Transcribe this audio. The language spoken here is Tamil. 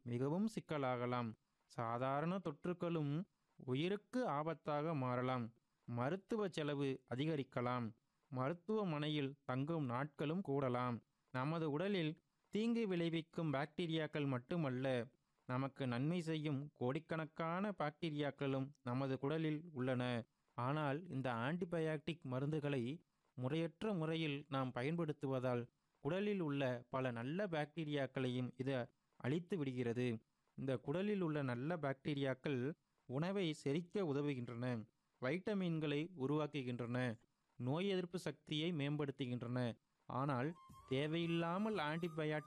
மிகவும் சிக்கலாகலாம் சாதாரண தொற்றுக்களும் உயிருக்கு ஆபத்தாக மாறலாம் மருத்துவ செலவு அதிகரிக்கலாம் மருத்துவமனையில் தங்கும் நாட்களும் கூடலாம் நமது உடலில் தீங்கு விளைவிக்கும் பாக்டீரியாக்கள் மட்டுமல்ல நமக்கு நன்மை செய்யும் கோடிக்கணக்கான பாக்டீரியாக்களும் நமது குடலில் உள்ளன ஆனால் இந்த ஆன்டிபயாட்டிக் மருந்துகளை முறையற்ற முறையில் நாம் பயன்படுத்துவதால் குடலில் உள்ள பல நல்ல பாக்டீரியாக்களையும் இது அழித்து விடுகிறது இந்த குடலில் உள்ள நல்ல பாக்டீரியாக்கள் உணவை செரிக்க உதவுகின்றன வைட்டமின்களை உருவாக்குகின்றன நோய் எதிர்ப்பு சக்தியை மேம்படுத்துகின்றன ஆனால் தேவையில்லாமல் ஆன்டிபயாட்டிக்